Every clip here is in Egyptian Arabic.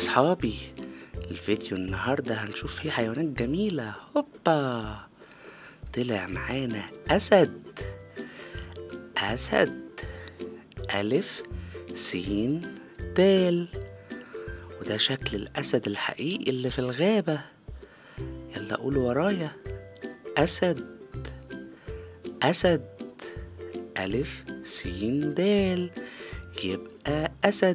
أصحابي الفيديو النهاردة هنشوف فيه حيوانات جميلة هوبا طلع معانا أسد أسد ألف سين دال وده شكل الأسد الحقيقي اللي في الغابة يلا قولوا ورايا أسد أسد ألف سين دال يبقى أسد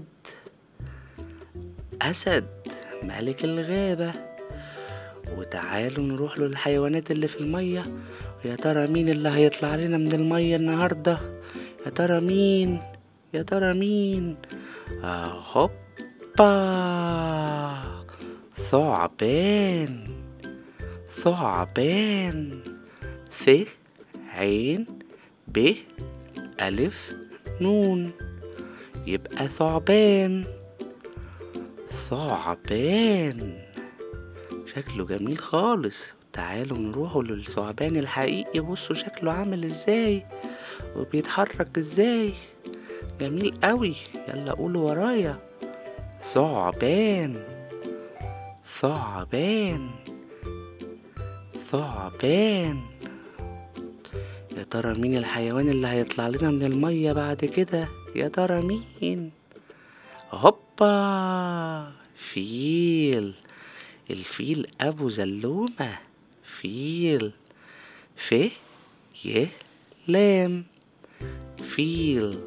أسد ملك الغابة وتعالوا نروح له الحيوانات اللي في المية يا ترى مين اللي هيطلع لنا من المية النهاردة يا ترى مين يا ترى مين آه هوبا ثعبان ثعبان ث عين ب ألف نون يبقى ثعبان ثعبان شكله جميل خالص تعالوا نروحوا للثعبان الحقيقي بصوا شكله عامل ازاي وبيتحرك ازاي جميل قوي يلا قولوا ورايا ثعبان ثعبان ثعبان يا ترى مين الحيوان اللي هيطلع لنا من المية بعد كده يا ترى مين هوبا فيل الفيل ابو زلومة فيل ف ي لام فيل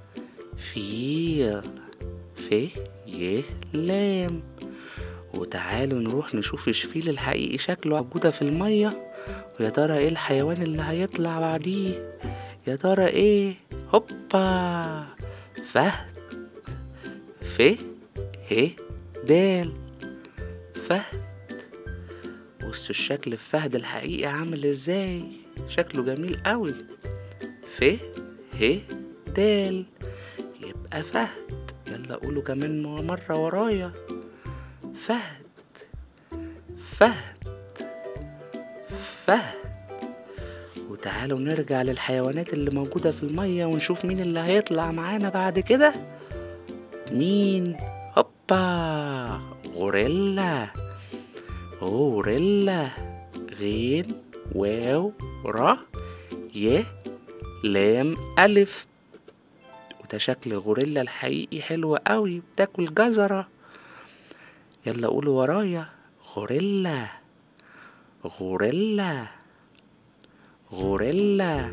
فيل ف ي لام وتعالوا نروح نشوف الشفيل الحقيقي شكله موجودة في المية ويا ترى ايه الحيوان اللي هيطلع بعديه يا ترى ايه هوبا فهد ف ه دال فهد بصوا الشكل الفهد الحقيقي عامل ازاي شكله جميل قوي ف ه دال يبقى فهد يلا قولوا كمان مرة ورايا فهد فهد فهد وتعالوا نرجع للحيوانات اللي موجودة في المية ونشوف مين اللي هيطلع معانا بعد كده مين هوبا غوريلا غوريلا غين واو را ي لام ألف وده شكل غوريلا الحقيقي حلو قوي بتاكل جزرة يلا قولوا ورايا غوريلا غوريلا غوريلا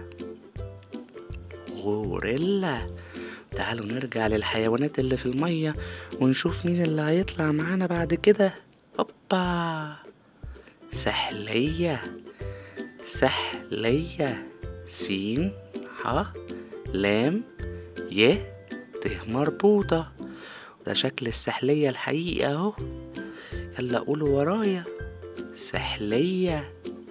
غوريلا تعالوا نرجع للحيوانات اللي في المية ونشوف مين اللي هيطلع معانا بعد كده هوبا سحلية سحلية سين ح لام ي ت مربوطة ده شكل السحلية الحقيقي اهو يلا قولوا ورايا سحلية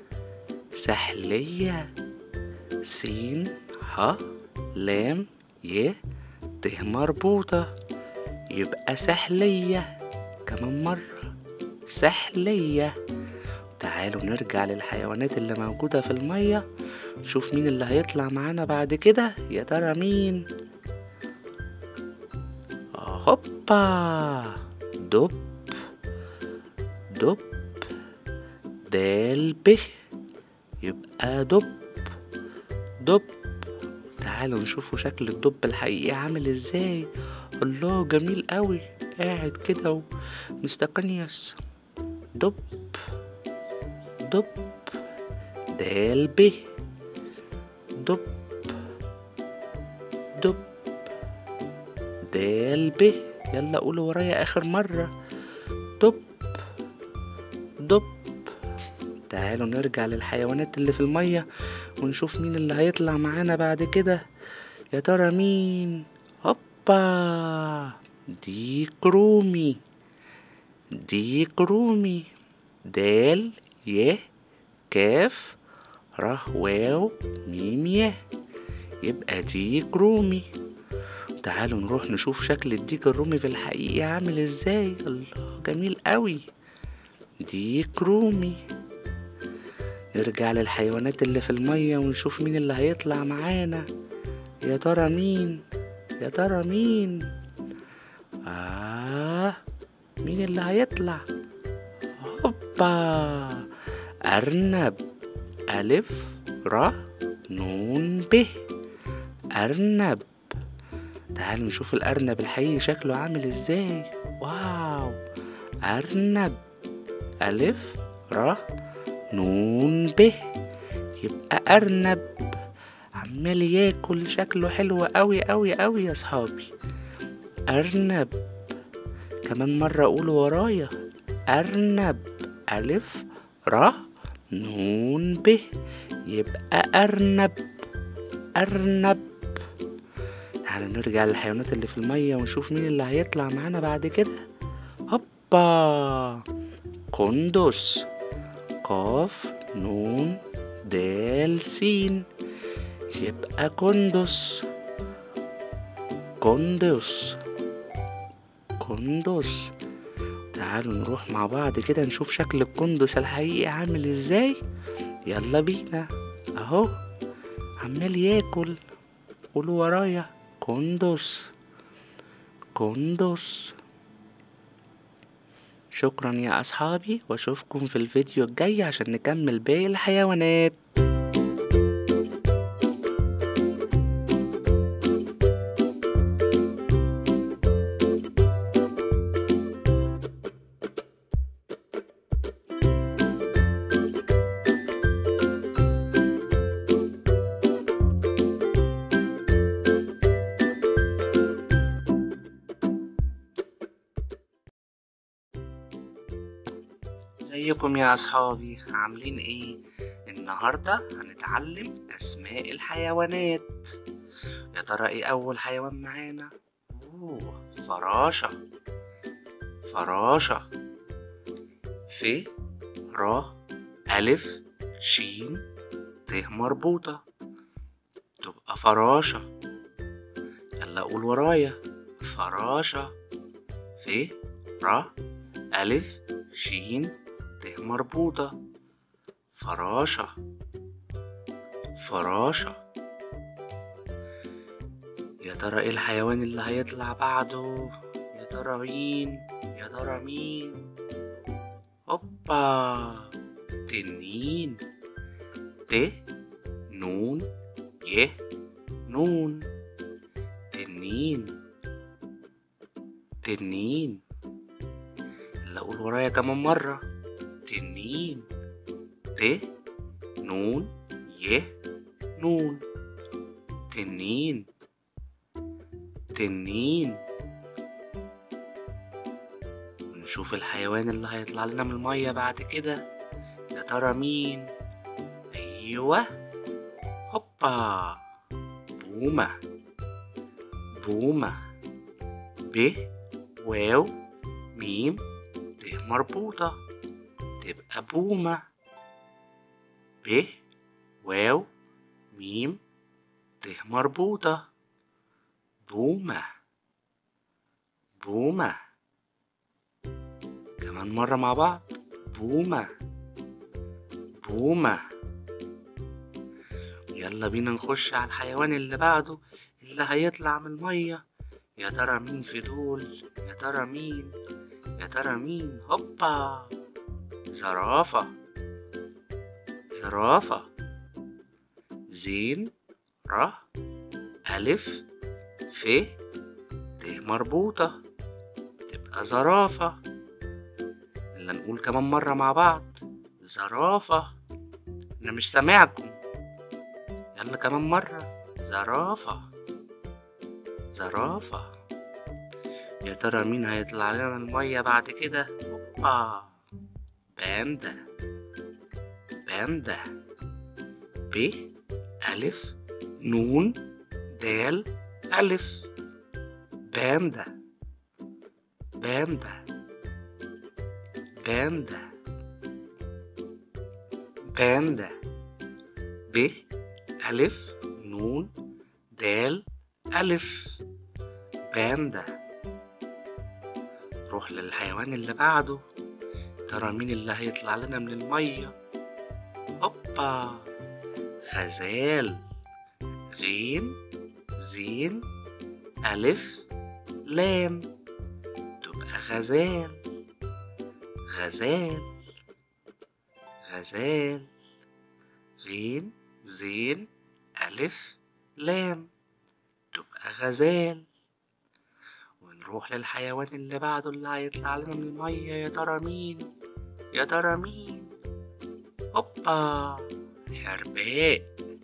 سحلية سين ح لام ي ت مربوطة يبقى سحلية كمان مرة سحلية تعالوا نرجع للحيوانات اللي موجودة في المية نشوف مين اللي هيطلع معانا بعد كده يا ترى مين هوبا دب دب دال ب يبقى دب دب تعالوا نشوفوا شكل الدب الحقيقي عامل ازاي الله جميل قوي قاعد كده ومستقنيس دب دب دال ب دب دب دال ب يلا قولوا ورايا اخر مرة دب دب تعالوا نرجع للحيوانات اللي في المية ونشوف مين اللي هيطلع معانا بعد كده يا ترى مين هوبا ديك رومي ديك رومي دال ي كاف ر واو ميم ي يبقى ديك رومي تعالوا نروح نشوف شكل الديك الرومي في الحقيقة عامل ازاي الله جميل قوي ديك رومي نرجع للحيوانات اللي في المية ونشوف مين اللي هيطلع معانا يا ترى مين يا ترى مين آه مين اللي هيطلع هوبا أرنب ألف ر نون ب أرنب تعالوا نشوف الأرنب الحقيقي شكله عامل ازاي واو أرنب ألف ر نون ب يبقى أرنب عمال ياكل شكله حلو أوي أوي أوي يا صحابي أرنب كمان مرة قولوا ورايا أرنب ألف ر نون ب يبقى أرنب أرنب تعالوا نرجع للحيوانات اللي في المية ونشوف مين اللي هيطلع معانا بعد كده هوبا قندس قاف نون دال سين يبقى قندس قندس قندس تعالوا نروح مع بعض كده نشوف شكل القندس الحقيقي عامل ازاي يلا بينا اهو عمال ياكل قولوا ورايا قندس قندس شكرا يا اصحابي واشوفكم في الفيديو الجاي عشان نكمل باقي الحيوانات ازيكم يا اصحابي عاملين ايه النهارده هنتعلم اسماء الحيوانات يا ترى ايه اول حيوان معانا اوه فراشة فراشة ف ر ألف شين ت مربوطة تبقى فراشة يلا قول ورايا فراشة ف ر ألف شين ت مربوطة فراشة فراشة يا ترى ايه الحيوان اللي هيطلع بعده يا ترى مين يا ترى مين هوبا تنين ت نون ي نون تنين تنين اللي اقول ورايا كمان مرة تنين ت نون ي نون تنين تنين نشوف الحيوان اللي هيطلع لنا من المية بعد كده يا ترى مين ايوه هوبا بومة بومة ب واو ميم ت مربوطة تبقى بومة ب واو ميم ت مربوطة بومة بومة كمان مرة مع بعض بومة بومة يلا بينا نخش على الحيوان اللي بعده اللي هيطلع من المية يا ترى مين في دول يا ترى مين يا ترى مين هوبا زرافة زرافة زين ر ألف ف ت مربوطة تبقى زرافة اللي نقول كمان مرة مع بعض زرافة أنا مش سامعكم يلا كمان مرة زرافة زرافة يا ترى مين هيطلع لنا من المية بعد كده هوبا باندا باندا ب ألف نون دال ألف باندا باندا باندا باندا ب ألف نون دال ألف باندا نروح للحيوان اللي بعده ترى مين اللي هيطلع لنا من المية هوبا غزال غين زين ألف لام تبقى غزال غزال غزال غين زين ألف لام تبقى غزال ونروح للحيوان اللي بعده اللي هيطلع لنا من المية يا ترى مين يا ترى مين هوبا حرباء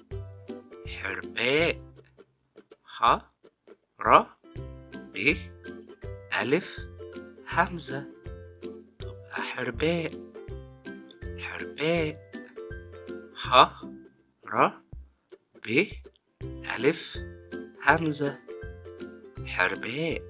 حرباء ح ر ب ألف همزة تبقى حرباء حرباء ح ر ب ألف همزة حرباء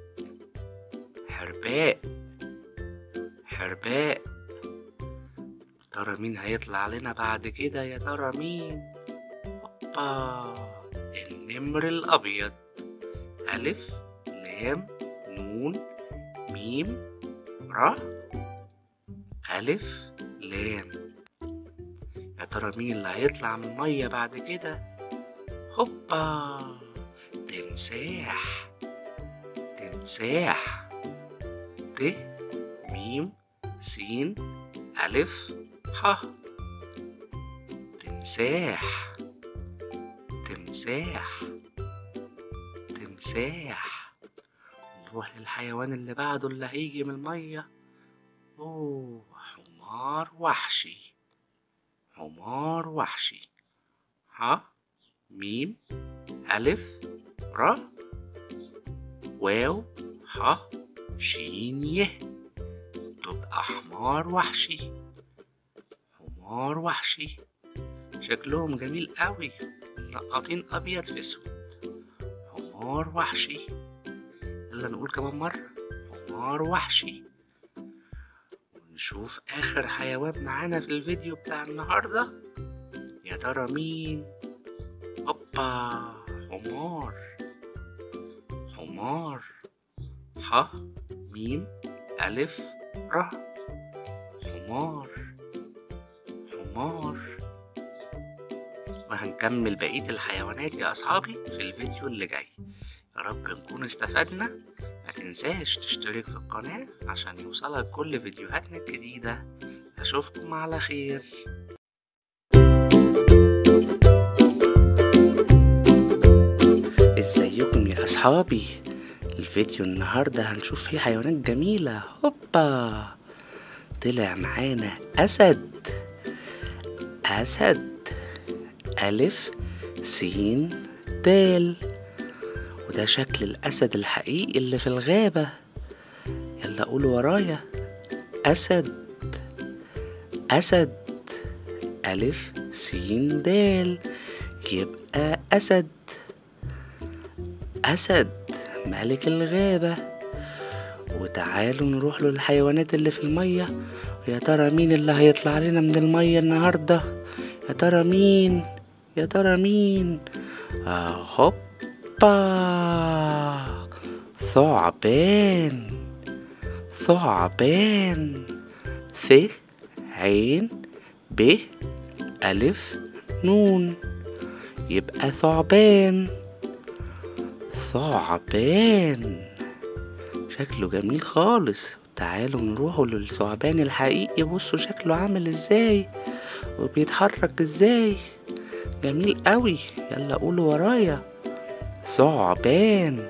حرباء حرباء ترى مين هيطلع لنا بعد كده يا ترى مين هوبا النمر الأبيض ألف لام نون ميم ر ألف لام يا ترى مين اللي هيطلع من المية بعد كده هوبا تمساح تمساح ت ميم سين ألف ح تمساح تمساح تمساح نروح للحيوان اللي بعده اللي هيجي من المية أوه حمار وحشي حمار وحشي ح ميم ألف ر واو ح شين يه تبقى حمار وحشي حمار وحشي شكلهم جميل قوي نقطين أبيض في أسود حمار وحشي يلا نقول كمان مرة حمار وحشي ونشوف آخر حيوان معانا في الفيديو بتاع النهاردة يا ترى مين هوبا حمار حمار ح ميم ألف ر حمار حمار وهنكمل بقية الحيوانات يا أصحابي في الفيديو اللي جاي يا رب نكون استفدنا ما تنساش تشترك في القناة عشان يوصلك كل فيديوهاتنا الجديدة أشوفكم على خير ازيكم يا أصحابي الفيديو النهاردة هنشوف فيه حيوانات جميلة هوبا طلع معانا أسد أسد ألف سين دال وده شكل الأسد الحقيقي اللي في الغابة يلا قولوا ورايا أسد أسد ألف سين دال يبقى أسد أسد ملك الغابة وتعالوا نروح له الحيوانات اللي في المية ويا ترى مين اللي هيطلع لنا من المية النهاردة يا ترى مين يا ترى مين آه هوبا ثعبان ثعبان ث عين ب ألف نون يبقى ثعبان ثعبان شكله جميل خالص تعالوا نروحوا للثعبان الحقيقي بصوا شكله عامل ازاي وبيتحرك ازاي جميل قوي يلا قولوا ورايا ثعبان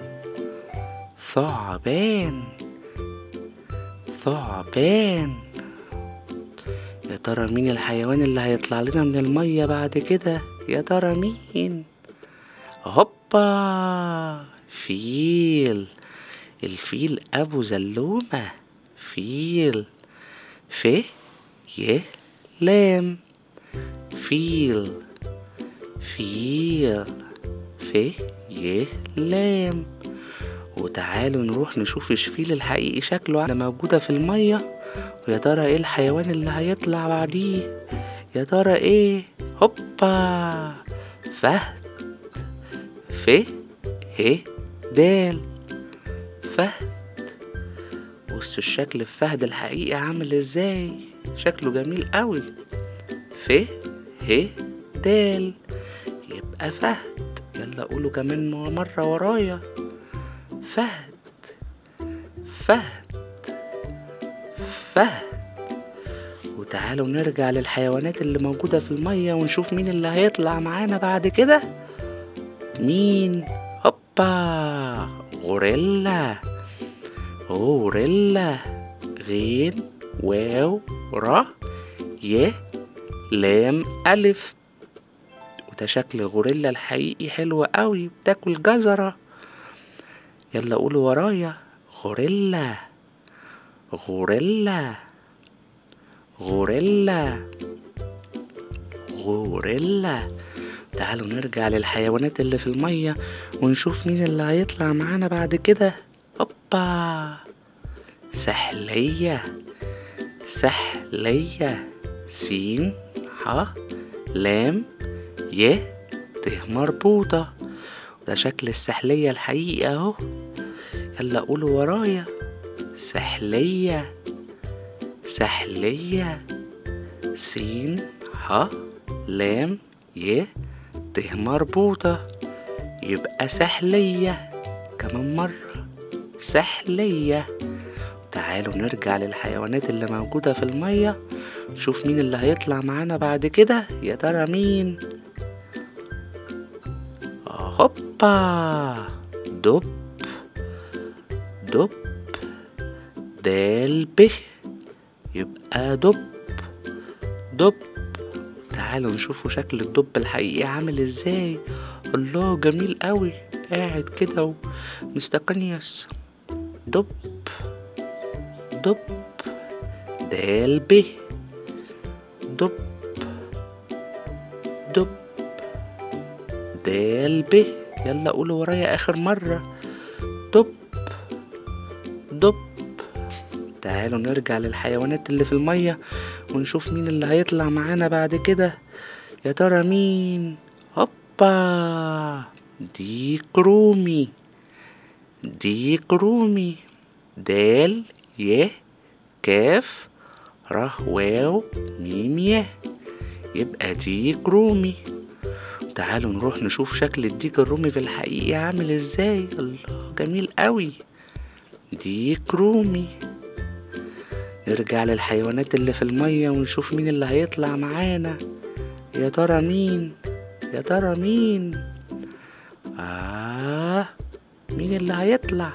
ثعبان ثعبان يا ترى مين الحيوان اللي هيطلع لنا من المية بعد كده يا ترى مين هوبا فيل الفيل ابو زلومة فيل ف ي لام فيل فيل ف ي لام وتعالوا نروح نشوف الفيل الحقيقي شكله اللي موجودة في المية ويا ترى ايه الحيوان اللي هيطلع بعديه يا ترى ايه هوبا فهد ف ه دال فهد بصوا الشكل الفهد الحقيقي عامل ازاي شكله جميل قوي ف ه دال يبقى فهد يلا قولوا كمان مرة ورايا فهد فهد فهد وتعالوا نرجع للحيوانات اللي موجودة في المية ونشوف مين اللي هيطلع معانا بعد كده مين هوبا غوريلا غوريلا غين واو را ي لام ألف وده شكل غوريلا الحقيقي حلو قوي بتاكل جزرة يلا قولوا ورايا غوريلا غوريلا غوريلا غوريلا تعالوا نرجع للحيوانات اللي في المية ونشوف مين اللي هيطلع معانا بعد كده هوبا سحلية سحلية سين ح لام ي ت مربوطة ده شكل السحلية الحقيقي اهو يلا قولوا ورايا سحلية سحلية سين ح لام ي ت مربوطة يبقى سحلية كمان مرة سحلية تعالوا نرجع للحيوانات اللي موجودة في المية نشوف مين اللي هيطلع معانا بعد كده يا ترى مين هوبا دب دب دال ب يبقى دب دب تعالوا نشوفوا شكل الدب الحقيقي عامل ازاي الله جميل قوي قاعد كده ومستقنيس دب دب دال ب دب دب دال ب يلا قولوا ورايا اخر مرة دب دب تعالوا نرجع للحيوانات اللي في المية ونشوف مين اللي هيطلع معانا بعد كده يا ترى مين هوبا ديك رومي ديك رومي دال ي كاف ر واو ميم ي يبقى ديك رومي تعالوا نروح نشوف شكل الديك الرومي في الحقيقة عامل ازاي الله جميل قوي ديك رومي نرجع للحيوانات اللي في المية ونشوف مين اللي هيطلع معانا يا ترى مين يا ترى مين آه مين اللي هيطلع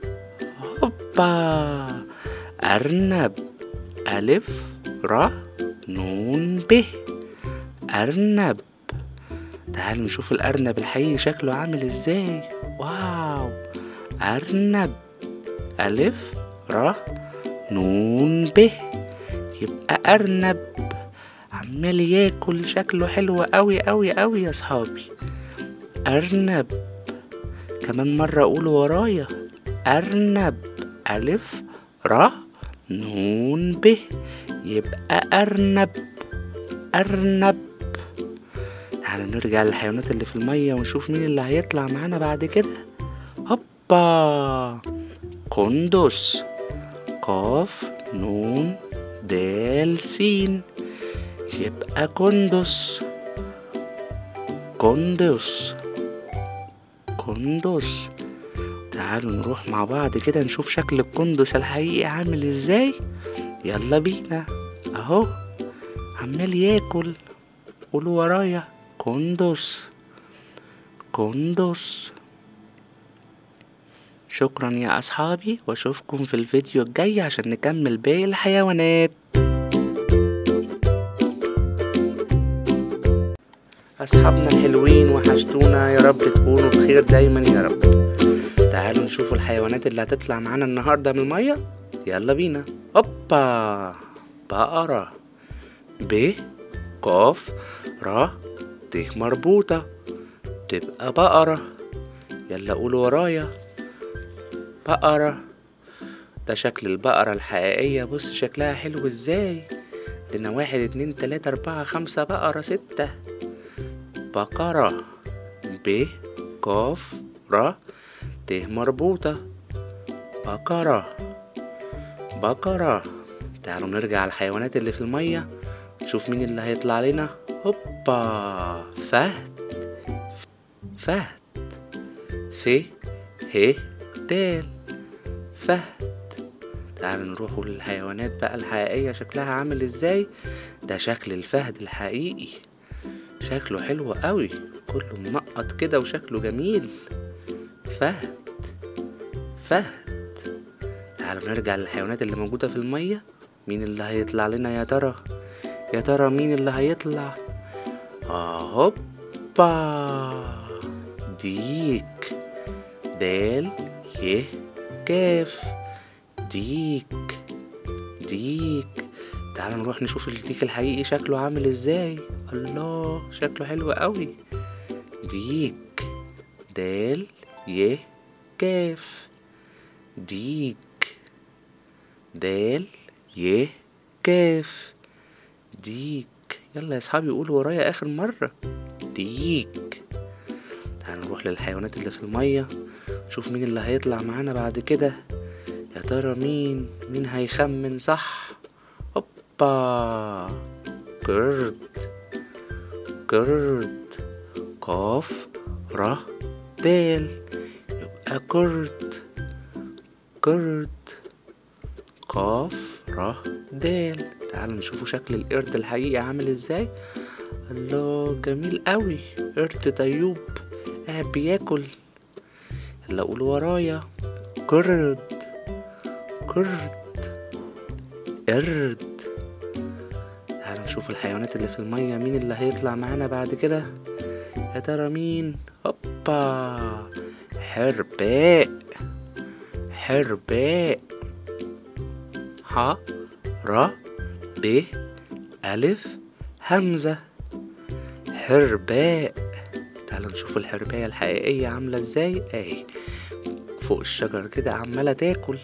هوبا أرنب ألف ر نون ب أرنب تعالوا نشوف الأرنب الحقيقي شكله عامل ازاي واو أرنب ألف ر نون ب يبقى أرنب عمال ياكل شكله حلو أوي أوي أوي يا صحابي أرنب كمان مرة قولوا ورايا أرنب ألف ر نون ب يبقى أرنب أرنب تعالوا نرجع للحيوانات اللي في المية ونشوف مين اللي هيطلع معانا بعد كده هوبا قندس قاف نون دال سين يبقى قندس قندس قندس تعالوا نروح مع بعض كده نشوف شكل القندس الحقيقي عامل ازاي يلا بينا اهو عمال ياكل قولوا ورايا قندس قندس شكرا يا أصحابي وأشوفكم في الفيديو الجاي عشان نكمل باقي الحيوانات أصحابنا الحلوين وحشتونا يا رب تكونوا بخير دايما يا رب تعالوا نشوفوا الحيوانات اللي هتطلع معانا النهاردة من المية يلا بينا هوبا بقرة ب قاف ر ت مربوطة تبقى بقرة يلا قولوا ورايا بقرة ده شكل البقرة الحقيقية بص شكلها حلو ازاي لنا واحد اتنين تلاتة اربعة خمسة بقرة ستة بقرة ب قاف ر ت مربوطة بقرة بقرة تعالوا نرجع على الحيوانات اللي في المية نشوف مين اللي هيطلع لنا هوبا فهد فهد ف ه دال فهد تعالوا نروحوا للحيوانات بقى الحقيقية شكلها عامل ازاي ده شكل الفهد الحقيقي شكله حلو قوي كله منقط كده وشكله جميل فهد فهد تعالوا نرجع للحيوانات اللي موجودة في المية مين اللي هيطلع لنا يا ترى يا ترى مين اللي هيطلع آه هوبا ديك دال ي كاف ديك ديك تعالوا نروح نشوف الديك الحقيقي شكله عامل ازاي الله شكله حلو قوي ديك دال ي كاف ديك دال ي كاف ديك يلا يا اصحابي قولوا ورايا اخر مرة ديك تعالوا نروح للحيوانات اللي في المية نشوف مين اللي هيطلع معانا بعد كده يا ترى مين مين هيخمن صح هوبا قرد قرد قاف ر دال يبقى قرد قرد قاف ر دال تعالوا نشوفوا شكل القرد الحقيقي عامل ازاي الله جميل قوي قرد طيوب قاعد بياكل يلا قول ورايا قرد قرد قرد تعالوا نشوف الحيوانات اللي في المية مين اللي هيطلع معانا بعد كده يا ترى مين هوبا حرباء حرباء ح ر ب ألف همزة حرباء تعالوا نشوف الحرباية الحقيقية عاملة ازاي اهي فوق الشجر كده عمالة تاكل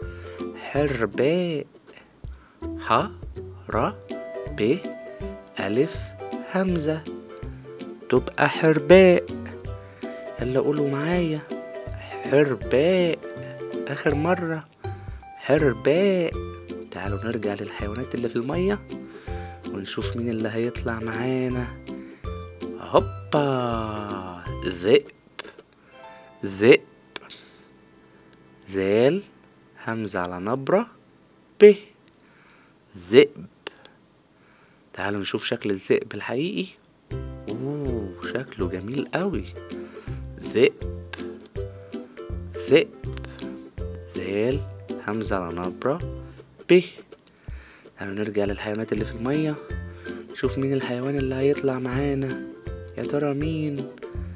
حرباء ح ر ب ألف همزة تبقى حرباء يلا قولوا معايا حرباء آخر مرة حرباء تعالوا نرجع للحيوانات اللي في المية ونشوف مين اللي هيطلع معانا هوبا ذئب ذئب ذال همزة على نبرة ب ذئب تعالوا نشوف شكل الذئب الحقيقي اوه شكله جميل قوي ذئب ذئب ذال همزة على نبرة ب تعالوا نرجع للحيوانات اللي في المية نشوف مين الحيوان اللي هيطلع معانا يا ترى مين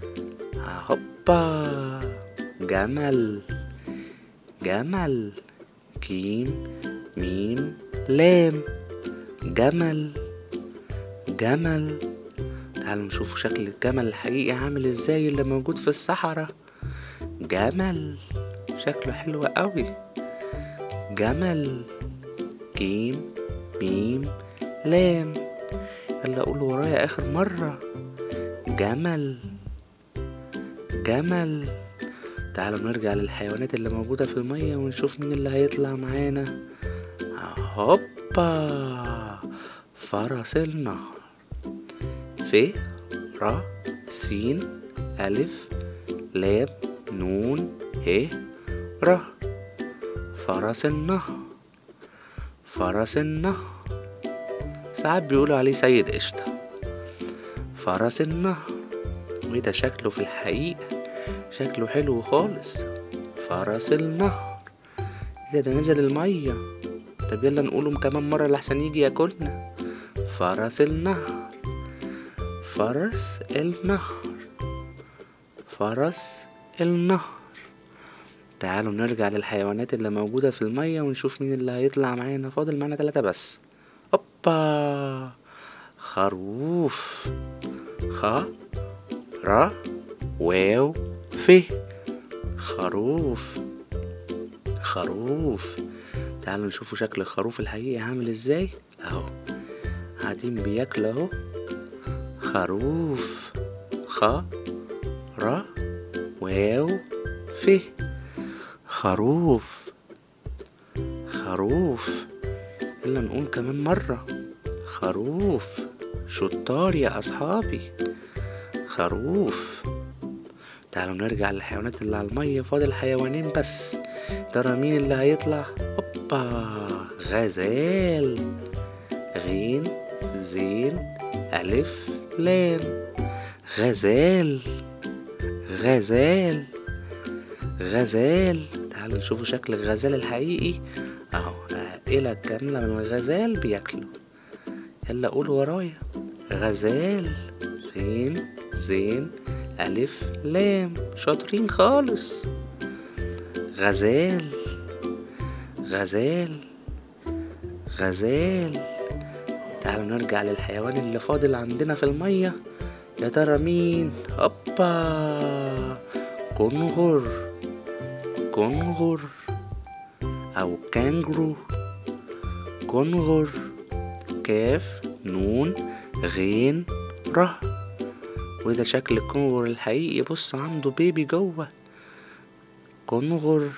هوبا جمل جمل كيم ميم لام جمل جمل تعالوا نشوف شكل الجمل الحقيقي عامل ازاي اللي موجود في الصحراء جمل شكله حلو قوي جمل جيم ميم لام يلا قول ورايا اخر مرة جمل جمل تعالوا نرجع للحيوانات اللي موجودة في المية ونشوف مين اللي هيطلع معانا هوبا فرس النهر ف ر س ألف لام نون ه ر فرس النهر فرس النهر ساعات بيقولوا عليه سيد قشطة فرس النهر وده شكله في الحقيقة شكله حلو خالص فرس النهر ده ده نزل المية طب يلا نقوله كمان مرة لحسن يجي ياكلنا فرس النهر فرس النهر فرس النهر تعالوا نرجع للحيوانات اللي موجودة في المية ونشوف مين اللي هيطلع معانا فاضل معانا تلاتة بس اوبا خروف خ ر واو ف خروف خروف تعالوا نشوفوا شكل الخروف الحقيقي عامل ازاي اهو قاعدين بياكل اهو خروف خ ر واو ف خروف خروف يلا نقول كمان مرة خروف شطار يا أصحابي خروف تعالوا نرجع للحيوانات اللي على المية فاضل حيوانين بس ترى مين اللي هيطلع اوبا غزال غين زين ألف لام غزال غزال غزال تعالوا نشوفوا شكل الغزال الحقيقي اهو عائلة كاملة من الغزال بياكلوا يلا قول ورايا غزال غين زين ألف لام شاطرين خالص غزال غزال غزال تعالوا نرجع للحيوان اللي فاضل عندنا في المية يا ترى مين هوبا كنغر كنغر أو كانجرو كنغر كاف نون غين ره وده شكل الكنغر الحقيقي بص عنده بيبي جوه كنغر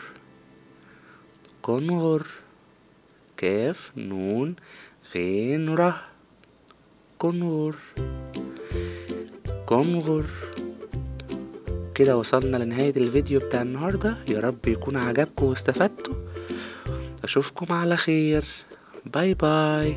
كنغر كاف نون غين ره كنغر كنغر كده وصلنا لنهاية الفيديو بتاع النهاردة يا رب يكون عجبكم واستفدتوا أشوفكم على خير باي باي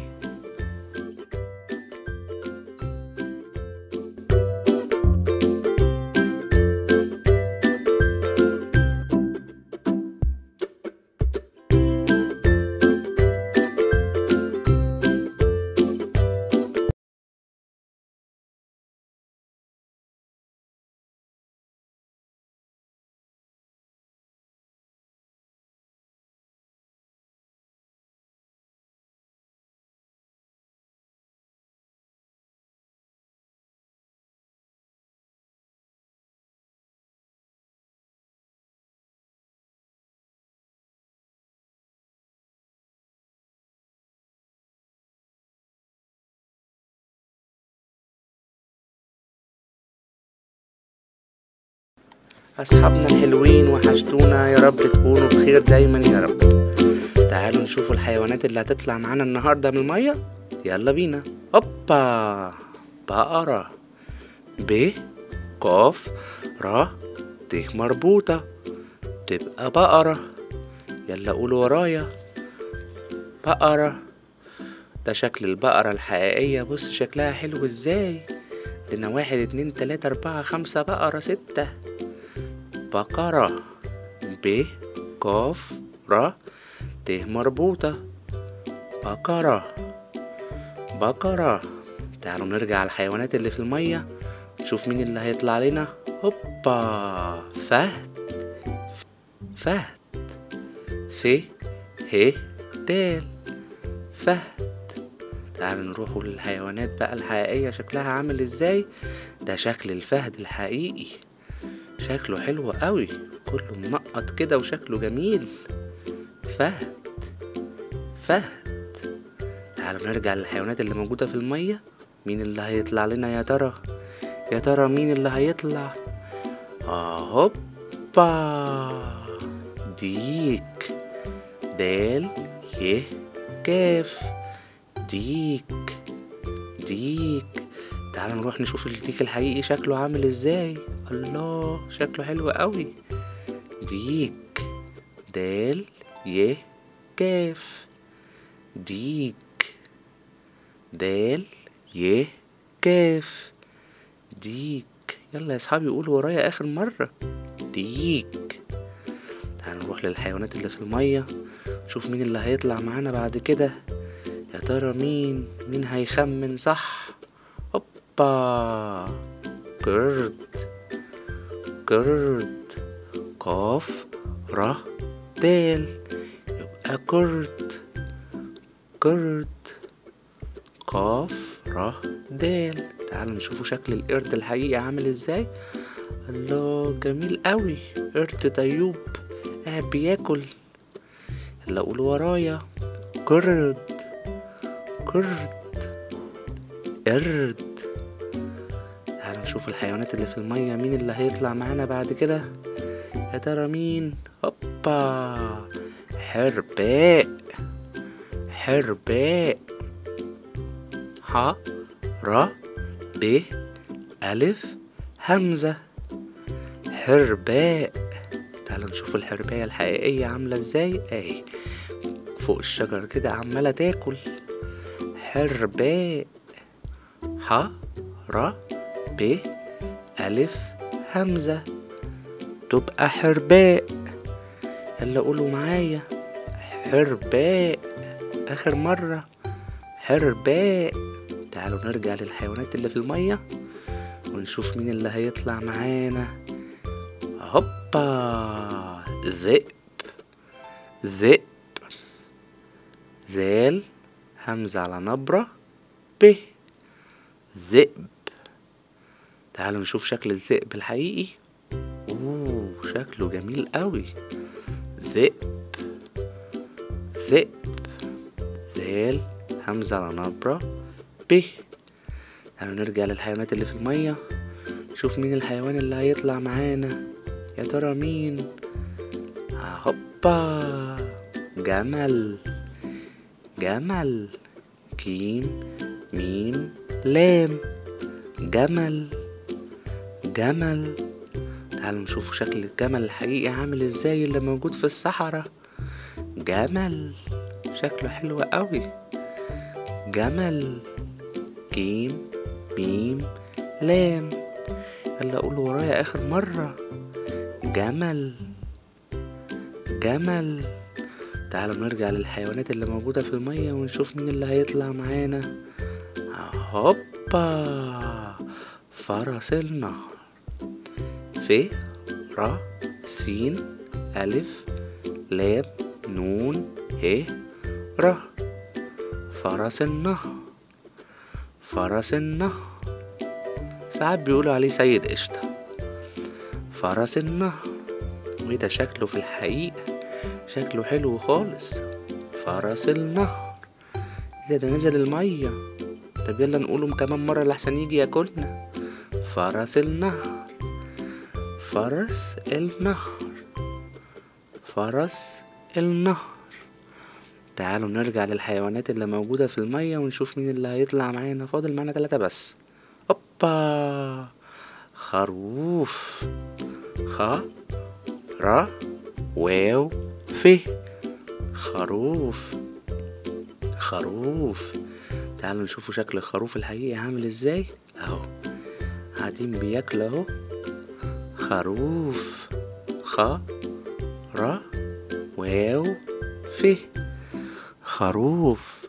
أصحابنا الحلوين وحشتونا يا رب تكونوا بخير دايما يا رب تعالوا نشوفوا الحيوانات اللي هتطلع معانا النهاردة من المية يلا بينا هوبا بقرة ب قاف ر ت مربوطة تبقى بقرة يلا قولوا ورايا بقرة ده شكل البقرة الحقيقية بص شكلها حلو ازاي لنا واحد اتنين تلاتة اربعة خمسة بقرة ستة بقرة ب قاف ر ت مربوطة بقرة بقرة تعالوا نرجع على الحيوانات اللي في المية نشوف مين اللي هيطلع لنا هوبا فهد فهد ف ه دال فهد تعالوا نروحوا للحيوانات بقى الحقيقية شكلها عامل ازاي ده شكل الفهد الحقيقي شكله حلو قوي كله منقط كده وشكله جميل فهد فهد تعالوا نرجع للحيوانات اللي موجودة في المية مين اللي هيطلع لنا يا ترى يا ترى مين اللي هيطلع آه هوبا ديك دال ي كاف ديك ديك تعالوا نروح نشوف الديك الحقيقي شكله عامل ازاي الله شكله حلو قوي ديك دال ي كاف ديك دال ي كاف ديك يلا يا اصحابي قولوا ورايا اخر مرة ديك تعالوا نروح للحيوانات اللي في المية نشوف مين اللي هيطلع معانا بعد كده يا ترى مين مين هيخمن صح هوبا قرد قرد قاف ر دال يبقى قرد قرد قاف ر دال تعالوا نشوفوا شكل القرد الحقيقي عامل ازاي الله جميل قوي قرد طيوب قاعد بياكل يلا قولوا ورايا قرد قرد قرد تعالوا نشوف الحيوانات اللي في المية مين اللي هيطلع معانا بعد كده يا ترى مين هوبا حرباء حرباء ح ر ب ألف همزة حرباء تعالوا نشوف الحرباية الحقيقية عاملة ازاي اهي فوق الشجر كده عمالة تاكل حرباء ح ر ب ألف همزة تبقى حرباء يلا قولوا معايا حرباء آخر مرة حرباء تعالوا نرجع للحيوانات اللي في المية ونشوف مين اللي هيطلع معانا هوبا ذئب ذئب ذال همزة على نبرة ب ذئب تعالوا نشوف شكل الذئب الحقيقي اوه شكله جميل قوي ذئب ذئب ذال همزة على نبرة ب تعالوا نرجع للحيوانات اللي في المية نشوف مين الحيوان اللي هيطلع معانا يا ترى مين هوبا جمل جمل كيم ميم لام جمل جمل تعالوا نشوف شكل الجمل الحقيقي عامل ازاي اللي موجود في الصحراء جمل شكله حلو قوي جمل جيم ميم لام يلا قول ورايا اخر مرة جمل جمل تعالوا نرجع للحيوانات اللي موجودة في المية ونشوف مين اللي هيطلع معانا هوبا فرس النهر ف ر س ألف لام نون ه ر فرس النهر فرس النهر ساعات بيقولوا عليه سيد قشطة فرس النهر وده شكله في الحقيقة شكله حلو خالص فرس النهر ده ده نزل المية طب يلا نقوله كمان مرة لحسن يجي ياكلنا فرس النهر فرس النهر فرس النهر تعالوا نرجع للحيوانات اللي موجودة في المية ونشوف مين اللي هيطلع معانا فاضل معانا تلاتة بس اوبا خروف خ ر واو ف خروف خروف تعالوا نشوفوا شكل الخروف الحقيقي عامل ازاي اهو قاعدين بياكلوا اهو خروف خ ر واو ف خروف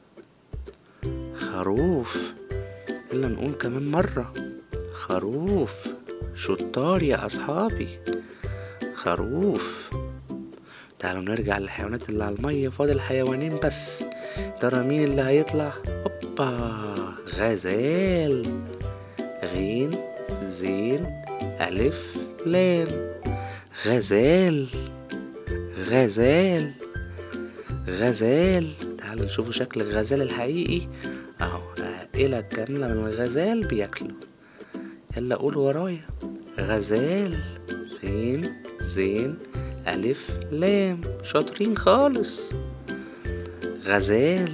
خروف يلا نقول كمان مرة خروف شطار يا أصحابي خروف تعالوا نرجع للحيوانات اللي على المية فاضل حيوانين بس ترى مين اللي هيطلع هوبا غزال غين زين ألف لام غزال غزال غزال تعالوا نشوفوا شكل الغزال الحقيقي اهو عائلة كاملة من الغزال بياكلوا يلا قول ورايا غزال غين زين ألف لام شاطرين خالص غزال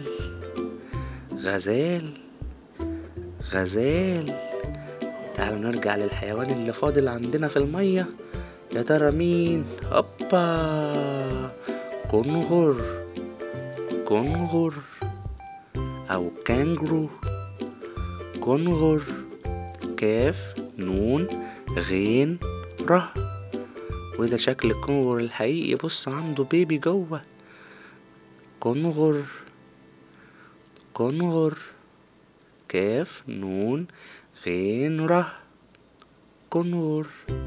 غزال غزال تعالوا نرجع للحيوان اللي فاضل عندنا في المية يا ترى مين هوبا كنغر كنغر أو كانجرو كنغر كاف نون غين ره وده شكل الكنغر الحقيقي بص عنده بيبي جوه كنغر كنغر كاف نون غين ره كنغر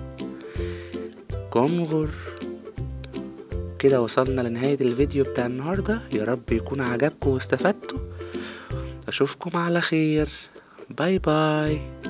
كنغر كده وصلنا لنهاية الفيديو بتاع النهاردة يا رب يكون عجبكم واستفدتوا أشوفكم على خير باي باي